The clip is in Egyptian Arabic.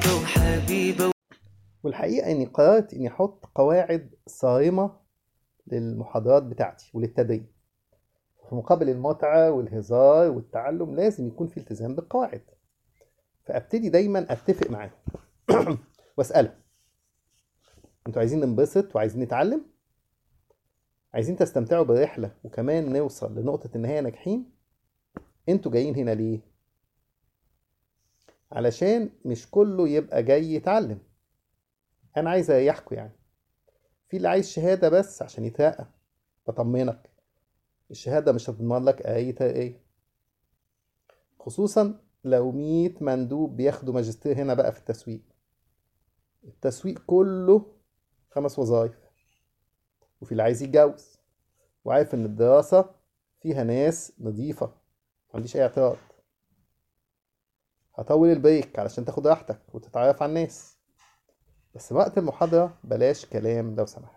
طيبة وحبيبة والحقيقة إني قررت إني أحط قواعد صارمة للمحاضرات بتاعتي وللتدريب في مقابل المتعة والهزار والتعلم لازم يكون في التزام بالقواعد فأبتدي دايما أتفق معاهم وأسألهم أنتوا عايزين ننبسط وعايزين نتعلم؟ عايزين تستمتعوا بالرحلة وكمان نوصل لنقطة النهاية ناجحين؟ أنتوا جايين هنا ليه؟ علشان مش كله يبقى جاي يتعلم انا عايز اريحكوا يعني في اللي عايز شهادة بس عشان يترقى بطمنك الشهادة مش هتضمن لك اي ترقية خصوصا لو مية مندوب بياخدوا ماجستير هنا بقى في التسويق التسويق كله خمس وظايف وفي اللي عايز يتجوز وعارف ان الدراسة فيها ناس نظيفة معنديش اي اعتراض هطول البريك علشان تاخد راحتك وتتعرف على الناس بس وقت المحاضرة بلاش كلام لو سمحت